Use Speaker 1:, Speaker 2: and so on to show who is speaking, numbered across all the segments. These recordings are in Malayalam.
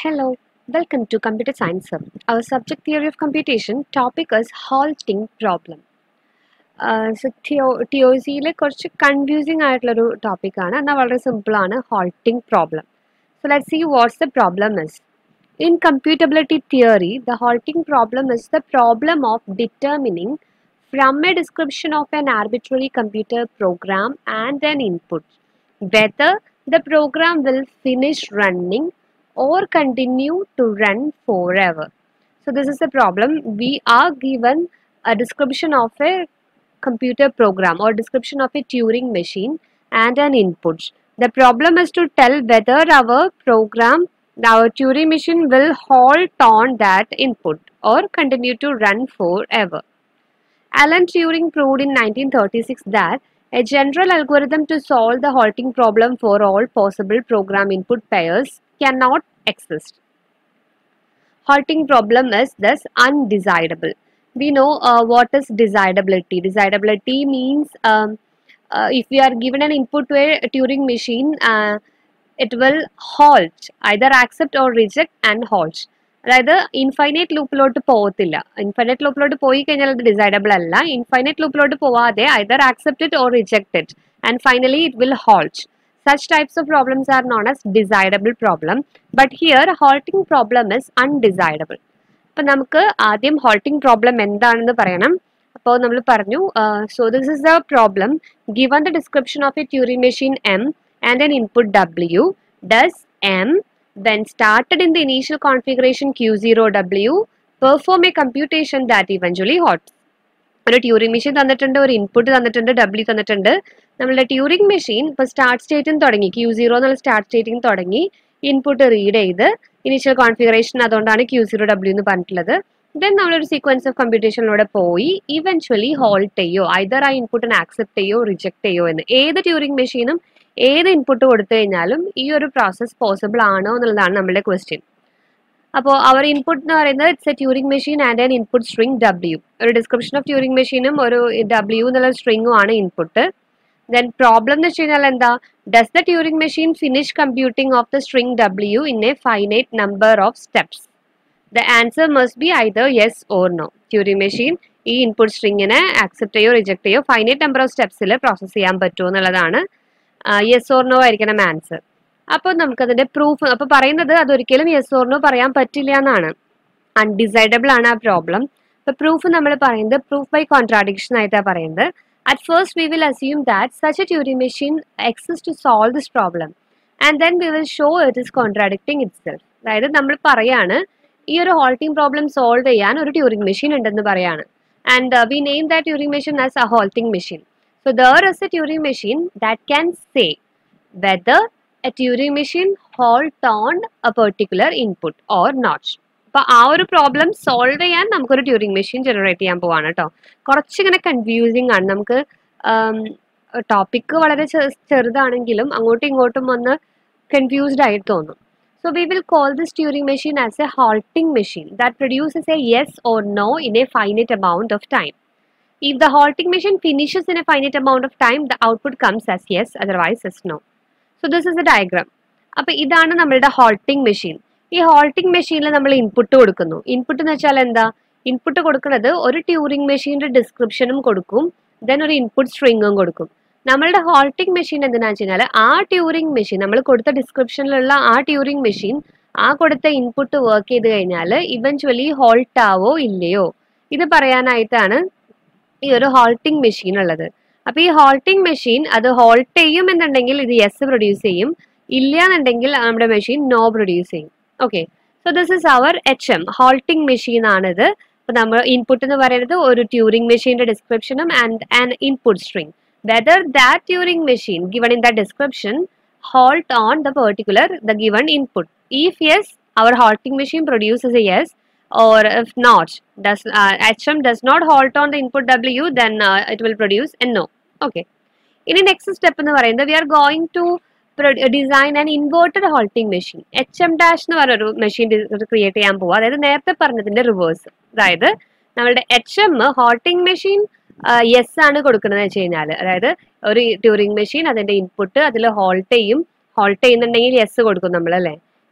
Speaker 1: Hello, welcome to Computer Science Sir. Our subject theory of computation topic is halting problem. T O സിയിലെ കുറച്ച് കൺഫ്യൂസിങ് ആയിട്ടുള്ളൊരു ടോപ്പിക്കാണ് എന്നാൽ വളരെ സിമ്പിളാണ് halting problem. So let's see what's the problem is. In computability theory, the halting problem is the problem of determining from a description of an arbitrary computer program and an input whether the program will finish running or continue to run forever. So this is the problem. We are given a description of a computer program or description of a Turing machine and an input. The problem is to tell whether our program, our Turing machine will halt on that input or continue to run forever. Alan Turing proved in 1936 that a general algorithm to solve the halting problem for all possible program input pairs cannot exist. Halting problem is thus undecidable. We know uh, what is decidability. Decidability means um, uh, if we are given an input to a Turing machine, uh, it will halt, either accept or reject and halt. അതായത് ഇൻഫൈനൈറ്റ് ലൂപ്പിലോട്ട് പോകത്തില്ല ഇൻഫൈനൈറ്റ് ലൂപ്പിലോട്ട് പോയി കഴിഞ്ഞാൽ അത് ഡിസൈഡബിൾ അല്ല ഇൻഫൈനൈറ്റ് ലൂപ്പിലോട്ട് പോവാതെ either accept it or reject it and finally it will halt such types of problems are known as decidable problem but here halting problem is undecidable അപ്പൊ നമുക്ക് ആദ്യം halting problem എന്താണെന്ന് പറയണം അപ്പോൾ നമ്മൾ പറഞ്ഞു so this is a problem given the description of a Turing machine M and an input W does M when started in the initial configuration Q0W perform a computation that eventually halts. ഒരു ട്യൂറിംഗ് മെഷീൻ തന്നിട്ടുണ്ട് ഒരു ഇൻപുട്ട് തന്നിട്ടുണ്ട് ഡബ്ല്യു തന്നിട്ടുണ്ട് നമ്മളുടെ ട്യൂറിംഗ് മെഷീൻ ഇപ്പോൾ സ്റ്റാർട്ട് സ്റ്റേറ്റിൽ തുടങ്ങി ക്യൂ സീറോ എന്നുള്ള സ്റ്റാർട്ട് സ്റ്റേറ്റിൽ തുടങ്ങി ഇൻപുട്ട് റീഡ് ചെയ്ത് ഇനീഷ്യൽ കോൺഫിഗറേഷൻ അതുകൊണ്ടാണ് ക്യൂ സീറോ ഡബ്ല്യു എന്ന് പറഞ്ഞിട്ടുള്ളത് ദെൻ നമ്മളൊരു സീക്വൻസ് ഓഫ് കമ്പ്യൂട്ടേഷനിലൂടെ പോയി ഇവൻച്വലി ഹോൾട്ട് ചെയ്യോ ഐദർ ആ ഇൻപുട്ടിനെ ആക്സെപ്റ്റ് ചെയ്യോ റിജക്ട് ചെയ്യോ എന്ന് ഏത് ട്യൂറിംഗ് മെഷീനും ഏത് ഇൻപുട്ട് കൊടുത്തു കഴിഞ്ഞാലും ഈ ഒരു പ്രോസസ്സ് പോസിബിൾ ആണോ എന്നുള്ളതാണ് നമ്മുടെ ക്വസ്റ്റ്യൻ അപ്പോൾ അവർ ഇൻപുട്ട് എന്ന് പറയുന്നത് it's a Turing machine and an input string W ഒരു ഡിസ്ക്രിപ്ഷൻ ഓഫ് ട്യൂറിംഗ് മെഷീനും ഒരു ഡബ്ല്യു എന്നുള്ള സ്ട്രിങ്ങും ആണ് ഇൻപുട്ട് ദെൻ പ്രോബ്ലം എന്ന് വെച്ച് കഴിഞ്ഞാൽ എന്താ does the Turing machine finish computing of the string W in a finite number of steps the answer must be either yes or no Turing machine ഈ ഇൻപുട്ട് സ്ട്രിങ്ങിനെ ആക്സെപ്റ്റ് ചെയ്യോ റിജക്ട് ചെയ്യോ ഫൈനൈറ്റ് നമ്പർ ഓഫ് സ്റ്റെപ്സിൽ പ്രോസസ്സ് ചെയ്യാൻ പറ്റുമോ എന്നുള്ളതാണ് യെസ് ഓർ നോ ആയിരിക്കണം ആൻസർ അപ്പോൾ നമുക്കതിന്റെ പ്രൂഫ് അപ്പോൾ പറയുന്നത് അതൊരിക്കലും യെസ് ഓർ നോ പറയാൻ പറ്റില്ല എന്നാണ് അൺഡിസൈഡബിൾ ആണ് ആ പ്രോബ്ലം അപ്പോൾ പ്രൂഫ് നമ്മൾ പറയുന്നത് പ്രൂഫ് ബൈ കോൺട്രാഡിക്ഷൻ ആയിട്ടാണ് പറയുന്നത് at first we will assume that such a Turing machine exist to solve this problem and then we will show it is contradicting itself അതായത് നമ്മൾ പറയാണ് ഈ ഒരു ഹോൾട്ടിംഗ് പ്രോബ്ലം സോൾവ് ചെയ്യാൻ ഒരു ട്യൂറിംഗ് മെഷീൻ ഉണ്ടെന്ന് പറയാണ് and we name that Turing machine as a halting machine So there is a Turing machine that can say whether a Turing machine halt on a particular input or not. അപ്പൊ ആ ഒരു പ്രോബ്ലം സോൾവ് ചെയ്യാൻ നമുക്കൊരു ട്യൂറിംഗ് മെഷീൻ ജനറേറ്റ് ചെയ്യാൻ പോവാണ് കേട്ടോ കുറച്ചിങ്ങനെ കൺഫ്യൂസിങ് ആണ് നമുക്ക് ടോപ്പിക്ക് വളരെ ചെറുതാണെങ്കിലും അങ്ങോട്ടും ഇങ്ങോട്ടും ഒന്ന് കൺഫ്യൂസ്ഡ് ആയിട്ട് തോന്നും so we will call this Turing machine as a halting machine that produces a yes or no in a finite amount of time. If the halting machine finishes in a finite amount of time, the output comes as yes, otherwise as no. So this is a diagram. അപ്പോൾ ഇതാണ് നമ്മളുടെ ഹോൾട്ടിംഗ് മെഷീൻ ഈ ഹോൾട്ടിംഗ് മെഷീനിൽ നമ്മൾ ഇൻപുട്ട് കൊടുക്കുന്നു ഇൻപുട്ട് എന്ന് വെച്ചാൽ എന്താ ഇൻപുട്ട് കൊടുക്കുന്നത് ഒരു ട്യൂറിംഗ് മെഷീൻ്റെ ഡിസ്ക്രിപ്ഷനും കൊടുക്കും ദെൻ ഒരു ഇൻപുട്ട് സ്ട്രിങ്ങും കൊടുക്കും നമ്മളുടെ ഹോൾട്ടിംഗ് മെഷീൻ എന്തിനാണെന്ന് വെച്ച് കഴിഞ്ഞാൽ ആ ട്യൂറിംഗ് മെഷീൻ നമ്മൾ കൊടുത്ത ഡിസ്ക്രിപ്ഷനിലുള്ള ആ ട്യൂറിംഗ് മെഷീൻ ആ കൊടുത്ത ഇൻപുട്ട് വർക്ക് ചെയ്ത് കഴിഞ്ഞാൽ ഇവൻച്വലി ഹോൾട്ട് ആവോ ഇല്ലയോ ഇത് പറയാനായിട്ടാണ് ഈ ഒരു ഹോൾട്ടിംഗ് മെഷീൻ ഉള്ളത് അപ്പൊ ഈ ഹോൾട്ടിംഗ് മെഷീൻ അത് ഹോൾട്ട് ചെയ്യും എന്നുണ്ടെങ്കിൽ ഇത് യെസ് പ്രൊഡ്യൂസ് ചെയ്യും ഇല്ല എന്നുണ്ടെങ്കിൽ നമ്മുടെ മെഷീൻ നോ പ്രൊഡ്യൂസ് ചെയ്യും okay so this is our H M halting machine ആണിത് അപ്പൊ നമ്മൾ ഇൻപുട്ട് എന്ന് പറയുന്നത് ഒരു ട്യൂറിംഗ് മെഷീന്റെ ഡിസ്ക്രിപ്ഷനും and an input string whether that Turing machine given in the description halt on the particular the given input if yes our halting machine produces a yes or if not does uh, HM does not halt on the input W then uh, it will produce a no okay ഇനി നെക്സ്റ്റ് സ്റ്റെപ്പ് എന്ന് പറയുന്നത് we are going to design an inverted halting machine H M dash എന്ന് പറഞ്ഞൊരു മെഷീൻ ക്രിയേറ്റ് ചെയ്യാൻ പോവുക അതായത് നേരത്തെ പറഞ്ഞതിന്റെ റിവേഴ്സ് അതായത് നമ്മളുടെ H M halting machine yes ആണ് കൊടുക്കുന്നത് വെച്ച് കഴിഞ്ഞാൽ അതായത് ഒരു ട്യൂറിംഗ് മെഷീൻ അതിന്റെ ഇൻപുട്ട് അതിൽ ഹോൾട്ട് ചെയ്യും ഹോൾട്ട് ചെയ്യുന്നുണ്ടെങ്കിൽ യെസ് കൊടുക്കും നമ്മൾ അല്ലേ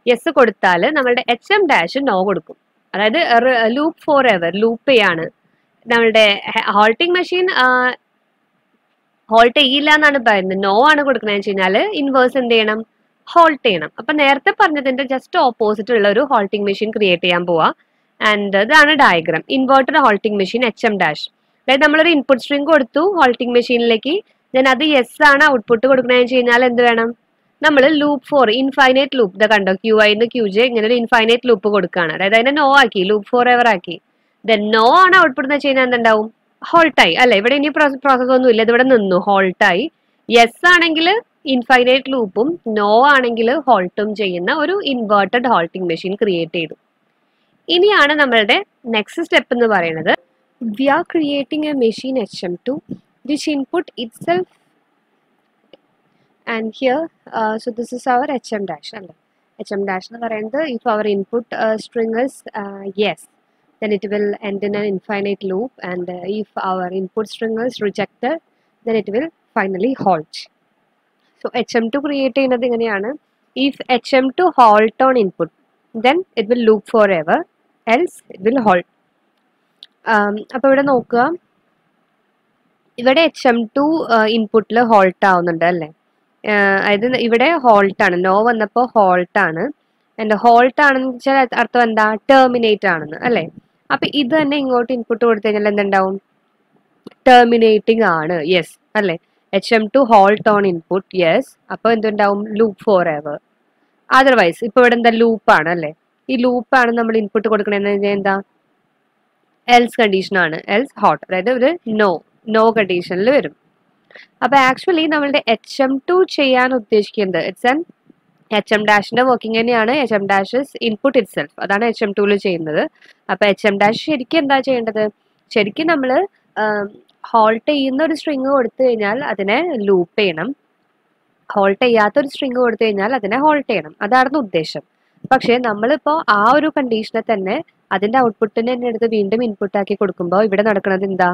Speaker 1: യെസ് കൊടുത്താൽ നമ്മളുടെ എച്ച് എം ഡാഷ് നോ കൊടുക്കും അതായത് ലൂപ്പ് ഫോർ എവർ ലൂപ്പ് ചെയ്യാണ് നമ്മളുടെ ഹോൾട്ടിംഗ് മെഷീൻ ഹോൾട്ട് ചെയ്യില്ല എന്നാണ് പറയുന്നത് നോ ആണ് കൊടുക്കുന്നത് വെച്ച് കഴിഞ്ഞാൽ ഇൻവേഴ്സ് എന്ത് ചെയ്യണം ഹോൾട്ട് ചെയ്യണം അപ്പൊ നേരത്തെ പറഞ്ഞതിന്റെ ജസ്റ്റ് ഓപ്പോസിറ്റ് ഉള്ള ഒരു ഹോൾട്ടിംഗ് മെഷീൻ ക്രിയേറ്റ് ചെയ്യാൻ പോവാ ആൻഡ് ഇതാണ് diagram inverted halting machine H M dash അതായത് നമ്മളൊരു ഇൻപുട്ട് സ്ട്രിങ് കൊടുത്തു ഹോൾട്ടിംഗ് മെഷീനിലേക്ക് ദെൻ അത് യെസ് ആണ് ഔട്ട്പുട്ട് കൊടുക്കണമെന്ന് വെച്ച് കഴിഞ്ഞാൽ എന്ത് വേണം നമ്മൾ ലൂപ്പ് ഫോർ ഇൻഫൈനൈറ്റ് ലൂപ്പ് ഇത് കണ്ടോ ക്യു ഐ ക്യു ജെ ഇങ്ങനെ ഒരു ഇൻഫൈനൈറ്റ് ലൂപ്പ് കൊടുക്കുകയാണ് അതായത് അതിനെ നോ ആക്കി ലൂപ്പ് ഫോർ എവർ ആക്കി ദെൻ നോ ആണ് ഔട്ട്പുട്ട് എന്ന് വെച്ച് കഴിഞ്ഞാൽ എന്തുണ്ടാവും ഹോൾട്ടായി അല്ല ഇവിടെ ഇനി പ്രോസസ് ഒന്നും ഇല്ല ഇത് ഇവിടെ നിന്നു ഹോൾട്ടായി യെസ് ആണെങ്കിൽ ഇൻഫൈനൈറ്റ് ലൂപ്പും നോ ആണെങ്കിൽ ഹോൾട്ടും ചെയ്യുന്ന ഒരു ഇൻവേർട്ടഡ് ഹോൾട്ടിംഗ് മെഷീൻ ക്രിയേറ്റ് ചെയ്തു ഇനിയാണ് നമ്മളുടെ നെക്സ്റ്റ് സ്റ്റെപ്പ് എന്ന് പറയുന്നത് we are creating a machine H M to which input itself and here so this is our H M dash അല്ലേ എച്ച് എം ഡാഷ് എന്ന് പറയുന്നത് if our input string is yes then it will end in an infinite loop and uh, if our input string is rejected then it will finally halt so hm2 create ചെയ്യുന്നത് ഇങ്ങനെയാണ് if hm2 halt on input then it will loop forever else it will halt um, അപ്പോൾ ഇവിടെ നോക്കുക ഇവിടെ എച്ച് എം ടു ഇൻപുട്ടിൽ ഹോൾട്ട് ആവുന്നുണ്ട് അല്ലേ അതായത് ഇവിടെ ഹോൾട്ട് ആണ് നോ വന്നപ്പോൾ ഹോൾട്ട് ആണ് ആൻഡ് ഹോൾട്ട് ആണെന്ന് വെച്ചാൽ അർത്ഥം എന്താ ടെർമിനേറ്റ് ആണെന്ന് അല്ലേ അപ്പൊ ഇത് തന്നെ ഇങ്ങോട്ട് ഇൻപുട്ട് കൊടുത്തു കഴിഞ്ഞാൽ എന്തുണ്ടാവും ടെർമിനേറ്റിംഗ് ആണ് യെസ് അല്ലേ H M two halt on input yes അപ്പൊ എന്തുണ്ടാവും ലൂപ്പ് ഫോർ എവർ അതർവൈസ് ഇപ്പൊ ഇവിടെ എന്താ ലൂപ്പാണ് അല്ലേ ഈ ലൂപ്പാണ് നമ്മൾ ഇൻപുട്ട് കൊടുക്കണമെന്ന് കഴിഞ്ഞാൽ എന്താ എൽസ് കണ്ടീഷൻ ആണ് എൽസ് ഹോട്ട് അതായത് ഒരു നോ നോ കണ്ടീഷനിൽ വരും അപ്പൊ ആക്ച്വലി നമ്മളുടെ എച്ച് എം ടു ചെയ്യാൻ ഉദ്ദേശിക്കുന്നത് ഇറ്റ്സ് എൻ എച്ച് എം ഡാഷിന്റെ വർക്കിംഗ് തന്നെയാണ് H M dash input itself അതാണ് എച്ച് എം ടൂല് ചെയ്യുന്നത് അപ്പൊ എച്ച് എം ഡാഷ് ശരിക്കും എന്താ ചെയ്യേണ്ടത് ശരിക്കും നമ്മൾ ഹോൾട്ട് ചെയ്യുന്ന ഒരു സ്ട്രിങ് കൊടുത്തു കഴിഞ്ഞാൽ അതിനെ ലൂപ്പ് ചെയ്യണം ഹോൾട്ട് ചെയ്യാത്ത ഒരു സ്ട്രിങ് കൊടുത്തു കഴിഞ്ഞാൽ അതിനെ ഹോൾട്ട് ചെയ്യണം അതായിരുന്നു ഉദ്ദേശം പക്ഷേ നമ്മളിപ്പോ ആ ഒരു കണ്ടീഷനെ തന്നെ അതിന്റെ ഔട്ട്പുട്ടിനെ തന്നെ എടുത്ത് വീണ്ടും ഇൻപുട്ട് ആക്കി കൊടുക്കുമ്പോൾ ഇവിടെ നടക്കുന്നത് എന്താ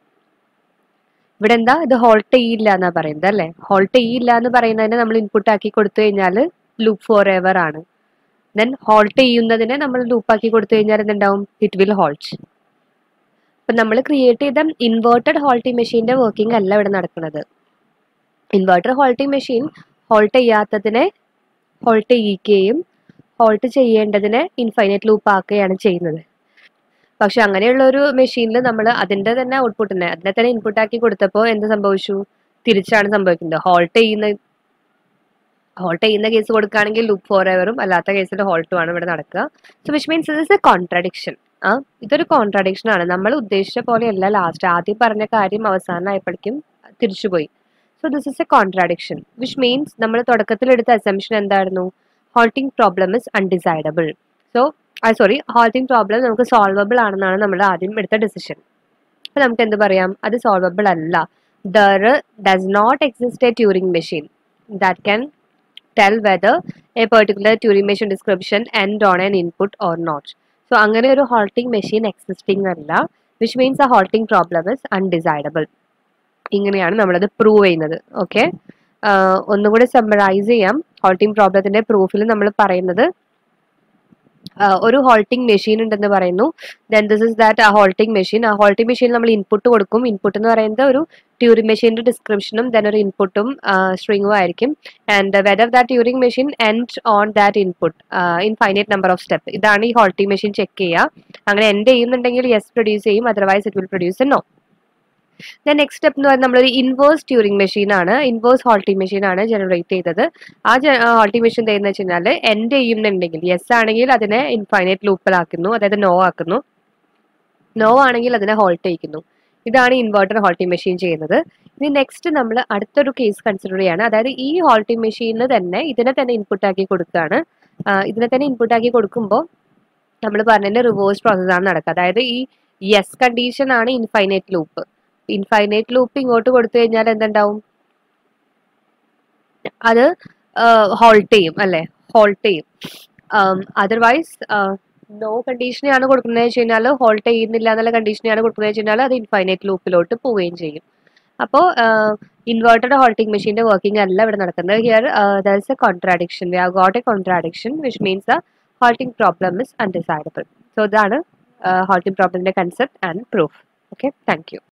Speaker 1: ഇവിടെ എന്താ ഇത് ഹോൾട്ട് ചെയ്യില്ല എന്നാ പറയുന്നത് അല്ലേ ഹോൾട്ട് ചെയ്യില്ല എന്ന് പറയുന്നതിനെ നമ്മൾ ഇൻപുട്ട് ആക്കി കൊടുത്തു കഴിഞ്ഞാൽ ലൂപ്പ് ഫോർ എവർ ആണ് ദെൻ ഹോൾട്ട് ചെയ്യുന്നതിനെ നമ്മൾ ലൂപ്പ് ആക്കി കൊടുത്തു കഴിഞ്ഞാൽ എന്തുണ്ടാവും ഇറ്റ് വിൽ ഹോൾട്ട് അപ്പൊ നമ്മൾ ക്രിയേറ്റ് ചെയ്ത ഇൻവേർട്ടഡ് ഹോൾട്ടിംഗ് മെഷീന്റെ വർക്കിംഗ് അല്ല ഇവിടെ നടക്കുന്നത് ഇൻവേർട്ടഡ് ഹോൾട്ടിംഗ് മെഷീൻ ഹോൾട്ട് ചെയ്യാത്തതിനെ ഹോൾട്ട് ചെയ്യിക്കുകയും ഹോൾട്ട് ചെയ്യേണ്ടതിനെ ഇൻഫൈനൈറ്റ് ലൂപ്പ് ആക്കുകയാണ് ചെയ്യുന്നത് പക്ഷെ അങ്ങനെയുള്ള ഒരു മെഷീനിൽ നമ്മൾ അതിന്റെ തന്നെ ഔട്ട്പുട്ടിനെ അതിനെ തന്നെ ഇൻപുട്ട് ആക്കി കൊടുത്തപ്പോൾ എന്ത് സംഭവിച്ചു തിരിച്ചാണ് സംഭവിക്കുന്നത് ഹോൾട്ട് ചെയ്യുന്ന ഹോൾട്ട് ചെയ്യുന്ന കേസ് കൊടുക്കുകയാണെങ്കിൽ ലൂപ്പ് ഫോർ എവറും അല്ലാത്ത കേസിൽ ഹോൾട്ടും ആണ് ഇവിടെ നടക്കുക സോ വിച്ച് മീൻസ് ഇത് ഇസ് എ കോൺട്രഡിക്ഷൻ ആ ഇതൊരു കോൺട്രഡിക്ഷൻ ആണ് നമ്മൾ ഉദ്ദേശിച്ച പോലെയല്ല ലാസ്റ്റ് ആദ്യം പറഞ്ഞ കാര്യം അവസാനമായപ്പോഴേക്കും തിരിച്ചുപോയി so this is a contradiction which means നമ്മൾ തുടക്കത്തിൽ എടുത്ത അസംഷൻ എന്തായിരുന്നു halting problem is undecidable so sorry halting problem നമുക്ക് സോൾവബിൾ ആണെന്നാണ് നമ്മൾ ആദ്യം എടുത്ത ഡിസിഷൻ അപ്പൊ നമുക്ക് എന്ത് പറയാം അത് സോൾവബിൾ അല്ല there does not exist a Turing machine that can tell whether a particular Turing machine description end on an input or not so അങ്ങനെ ഒരു ഹോൾട്ടിംഗ് മെഷീൻ എക്സിസ്റ്റിംഗ് അല്ല വിച്ച് മീൻസ് ആ ഹോൾട്ടിംഗ് പ്രോബ്ലം ഇസ് അൺഡിസൈഡബിൾ ഇങ്ങനെയാണ് നമ്മളത് പ്രൂവ് ചെയ്യുന്നത് ഓക്കെ ഒന്നുകൂടി സമ്മറൈസ് ചെയ്യാം ഹോൾട്ടിംഗ് പ്രോബ്ലത്തിന്റെ പ്രൂഫിൽ നമ്മൾ പറയുന്നത് ഒരു ഹോൾട്ടിംഗ് മെഷീൻ ഉണ്ടെന്ന് പറയുന്നു ദെൻ ദിസ് ഇസ് ദാറ്റ് ആ ഹോൾട്ടിംഗ് മെഷീൻ ആ ഹോൾട്ടിംഗ് മെഷീൻ നമ്മൾ ഇൻപുട്ട് കൊടുക്കും ഇൻപുട്ട് എന്ന് പറയുന്നത് ഒരു ട്യൂറിംഗ് മെഷീൻ്റെ ഡിസ്ക്രിപ്ഷനും ദെൻ ഒരു ഇൻപുട്ടും സ്ട്രിങ്ങും ആയിരിക്കും and whether that Turing machine end on that input in finite number of step ഇതാണ് ഈ ഹോൾട്ടിംഗ് മെഷീൻ ചെക്ക് ചെയ്യുക അങ്ങനെ എൻഡ് ചെയ്യുന്നുണ്ടെങ്കിൽ യെസ് പ്രൊഡ്യൂസ് ചെയ്യും otherwise it will produce a no then next step എന്ന് പറയുന്നത് നമ്മളൊരു ഇൻവേഴ്സ് ട്യൂറിംഗ് മെഷീൻ ആണ് ഇൻവേഴ്സ് ഹോൾട്ടിംഗ് മെഷീൻ ആണ് ജനറേറ്റ് ചെയ്തത് ആ ഹോൾട്ടിംഗ് മെഷീൻ ചെയ്യുന്നത് വെച്ച് കഴിഞ്ഞാൽ എൻഡ് ചെയ്യുന്നുണ്ടെങ്കിൽ യെസ് ആണെങ്കിൽ അതിനെ ഇൻഫൈനൈറ്റ് ലൂപ്പിലാക്കുന്നു അതായത് നോ ആക്കുന്നു നോ ആണെങ്കിൽ അതിനെ ഹോൾട്ട് ചെയ്യിക്കുന്നു ഇതാണ് ഇൻവേർട്ടർ ഹോൾട്ടിംഗ് മെഷീൻ ചെയ്യുന്നത് ഇനി നെക്സ്റ്റ് നമ്മൾ അടുത്തൊരു കേസ് കൺസിഡർ ചെയ്യാണ് അതായത് ഈ ഹോൾട്ടിംഗ് മെഷീനിൽ തന്നെ ഇതിനെ തന്നെ ഇൻപുട്ട് ആക്കി കൊടുക്കുകയാണ് ഇതിനെ തന്നെ ഇൻപുട്ട് ആക്കി കൊടുക്കുമ്പോൾ നമ്മൾ പറഞ്ഞതിന്റെ റിവേഴ്സ് പ്രോസസ്സാണ് നടക്കുക അതായത് ഈ യെസ് കണ്ടീഷൻ ആണ് ഇൻഫൈനൈറ്റ് ലൂപ്പ് ഇൻഫൈനൈറ്റ് ലൂപ്പ് ഇങ്ങോട്ട് കൊടുത്തു കഴിഞ്ഞാൽ എന്തുണ്ടാവും അത് ഹോൾട്ട് ചെയ്യും അല്ലെ ഹോൾട്ട് ചെയ്യും അതർവൈസ് നോ കണ്ടീഷനെയാണ് കൊടുക്കുന്നത് വെച്ച് കഴിഞ്ഞാൽ ഹോൾട്ട് ചെയ്യുന്നില്ല എന്നുള്ള കണ്ടീഷനെയാണ് കൊടുക്കുന്നത് വെച്ച് കഴിഞ്ഞാൽ അത് ഇൻഫൈനൈറ്റ് ലൂപ്പിലോട്ട് പോവുകയും ചെയ്യും അപ്പോൾ ഇൻവേർട്ടഡ് ഹോൾട്ടിംഗ് മെഷീൻ്റെ വർക്കിംഗ് അല്ല ഇവിടെ നടക്കുന്നത് here there is a contradiction we have got a contradiction which means the halting problem is undecidable so ഇതാണ് ഹോൾട്ടിംഗ് പ്രോബ്ലമിൻ്റെ concept and proof okay thank U